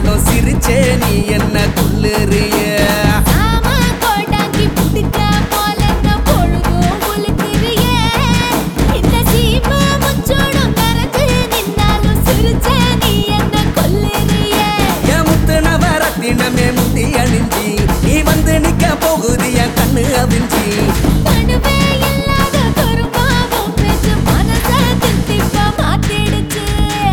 நின்னாலும் சிரிச்சே நீ என்ன கொல்லுறிய ஆமா கோடாங்கி புடுக்க போலங்க பொழுதும் உலுக்குறியே. இந்த சீமை முச்சோடும் கரைஞ்சு நின்னாலும் சிரிச்ச நீ என்ன கொல்லுறியே. என் முத்து நவரத்தினமே முத்தி அணிஞ்சி நீ வந்து நிக்க போகுது என் கண்ணு அவிஞ்சி கனவே இல்லாத கரும்பாவும் பேச்சு மனசை தித்திப்பா மாத்திடுச்சு.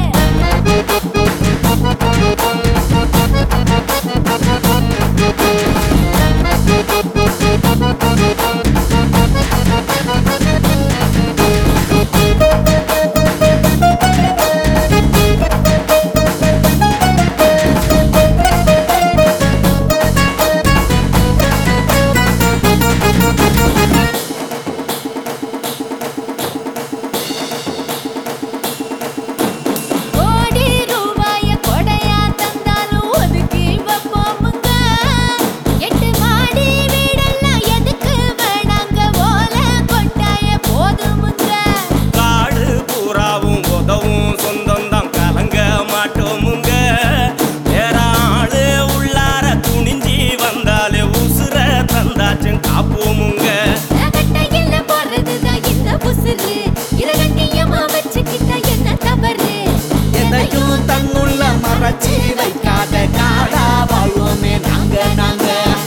கோடி ரூபாய கொடையா தந்தாலும் ஒதுக்கி வைப்போமுங்க. எட்டு மாடி வீடெல்லாம் எதுக்கு வேணாங்க? ஓலை கொட்டாய போதுமுங்க. காடு பூராவும் உதவும் சொந்தம் தான் கலங்க மாட்டோமுங்க வேற ஆளு உள்ளார துணிஞ்சி வந்தாலே உசுர தந்தாச்சும் காப்போமுங்க நகட்டையில போறதுதான் இந்த உசுரு. இரகட்டியமா வச்சுக்கிட்டா என்ன தவறு? எதையும் தன்னுள்ள மறைச்சி வைக்காத காடா வாழ்வோமே நாங்க நாங்க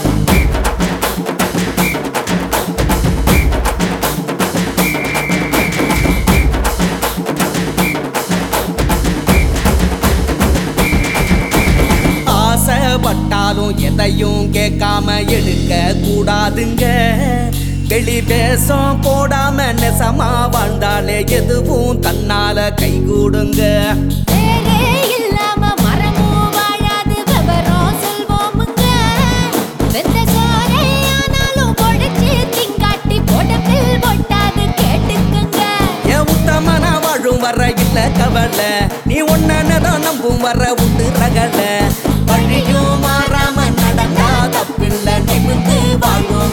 ஆசைப்பட்டாலும் எதையும் கேட்காம எடுக்க கூடாதுங்க வெளி பேசம் போடாம நெசமா வாழ்ந்தாலே எதுவும் தன்னால கைகூடுங்க வேறே இல்லாம மரமும் வாழாது விவரம் சொல்வோமுங்க. வெந்த சோறே ஆனாலும் பொழைச்சு திங்காட்டி பொடப்பில் ஒட்டாது கேட்டுக்குங்க. என் உத்தமனா வாழும் வர இல்ல கவலை நீ ஒன்னதான் நம்பும் வர உண்டு ரகல வழியும் மாறாம நடந்தா தப்பில்ல நிமிந்து வாழ்வோம்